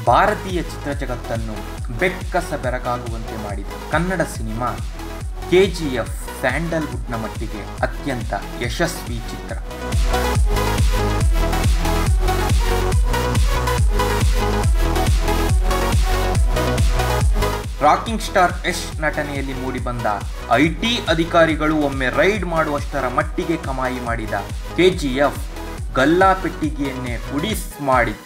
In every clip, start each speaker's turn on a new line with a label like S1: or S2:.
S1: ಭಾರತೀಯ ಚಿತ್ರಜಗತ್ತನ್ನು ಬೆಕ್ಕಸ ಬೆರಗಾಗುವಂತೆ ಮಾಡಿದ Kannada cinema K G F ಸ್ಯಾಂಡಲ್ವುಡ್ನ ಮಟ್ಟಿಗೆ ಅತ್ಯಂತ ಯಶಸ್ವಿ ಚಿತ್ರ ರಾಕಿಂಗ್ ಸ್ಟಾರ್ ಯಶ್ ನಟನೆಯಲ್ಲಿ ಮೂಡಿಬಂದ ಐ ಟಿ ಅಧಿಕಾರಿಗಳು ಒಮ್ಮೆ ರೈಡ್ ಮಾಡುವಷ್ಟರ ಮಟ್ಟಿಗೆ ಕಮಾಯಿ ಮಾಡಿದ ಕೆಜಿಎಫ್ ಗಲ್ಲಾ ಪೆಟ್ಟಿಗೆಯನ್ನೇ ಉಡಿಸ್ ಮಾಡಿತ್ತು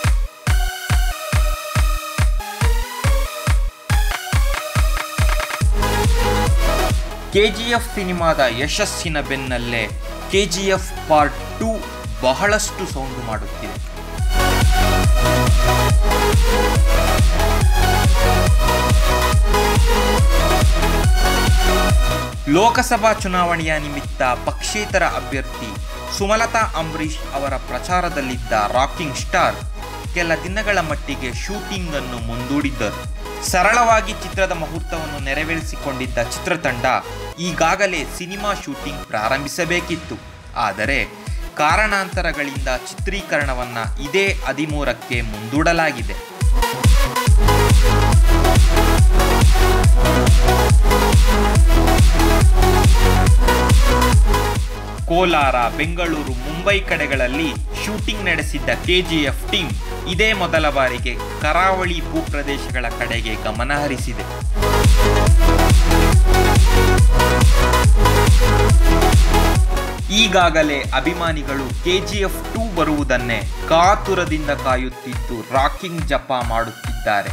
S1: ಕೆಜಿಎಫ್ ಸಿನಿಮಾದ ಯಶಸ್ಸಿನ ಬೆನ್ನಲ್ಲೇ ಕೆಜಿಎಫ್ ಪಾರ್ಟ್ ಟೂ ಬಹಳಷ್ಟು ಸೌಂಡು ಮಾಡುತ್ತಿದೆ ಲೋಕಸಭಾ ಚುನಾವಣೆಯ ನಿಮಿತ್ತ ಪಕ್ಷೇತರ ಅಭ್ಯರ್ಥಿ ಸುಮಲತಾ ಅಂಬರೀಷ್ ಅವರ ಪ್ರಚಾರದಲ್ಲಿದ್ದ ರಾಕಿಂಗ್ ಸ್ಟಾರ್ ಕೆಲ ದಿನಗಳ ಮಟ್ಟಿಗೆ ಶೂಟಿಂಗ್ ಅನ್ನು ಮುಂದೂಡಿದ್ದರು ಸರಳವಾಗಿ ಚಿತ್ರದ ಮುಹೂರ್ತವನ್ನು ನೆರವೇರಿಸಿಕೊಂಡಿದ್ದ ಚಿತ್ರತಂಡ ಈಗಾಗಲೇ ಸಿನಿಮಾ ಶೂಟಿಂಗ್ ಪ್ರಾರಂಭಿಸಬೇಕಿತ್ತು ಆದರೆ ಕಾರಣಾಂತರಗಳಿಂದ ಚಿತ್ರೀಕರಣವನ್ನು ಇದೇ ಹದಿಮೂರಕ್ಕೆ ಮುಂದೂಡಲಾಗಿದೆ ಕೋಲಾರ ಬೆಂಗಳೂರು ಮುಂಬೈ ಕಡೆಗಳಲ್ಲಿ ಶೂಟಿಂಗ್ ನಡೆಸಿದ್ದ ಕೆಜಿಎಫ್ ಟೀಮ್ ಇದೇ ಮೊದಲ ಬಾರಿಗೆ ಕರಾವಳಿ ಭೂಪ್ರದೇಶಗಳ ಕಡೆಗೆ ಗಮನ ಹರಿಸಿದೆ ಈಗಾಗಲೇ ಅಭಿಮಾನಿಗಳು ಕೆಜಿಎಫ್ ಟೂ ಬರುವುದನ್ನೇ ಕಾತುರದಿಂದ ಕಾಯುತ್ತಿದ್ದು ರಾಕಿಂಗ್ ಜಪ ಮಾಡುತ್ತಿದ್ದಾರೆ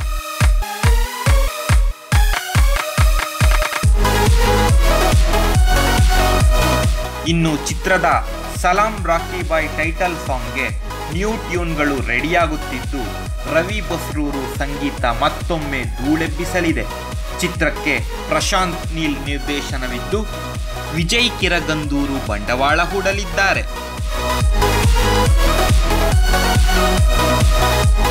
S1: ಇನ್ನು ಚಿತ್ರದ ಸಲಾಂ ರಾಕಿ ಬಾಯ್ ಟೈಟಲ್ ಸಾಂಗ್ಗೆ ನ್ಯೂ ಟ್ಯೂನ್ಗಳು ರೆಡಿಯಾಗುತ್ತಿದ್ದು ರವಿ ಬಸ್ರೂರು ಸಂಗೀತ ಮತ್ತೊಮ್ಮೆ ಧೂಳೆಬ್ಬಿಸಲಿದೆ ಚಿತ್ರಕ್ಕೆ ಪ್ರಶಾಂತ್ ನೀಲ್ ನಿರ್ದೇಶನವಿದ್ದು ವಿಜಯ್ ಕಿರಗಂದೂರು ಬಂಡವಾಳ ಹೂಡಲಿದ್ದಾರೆ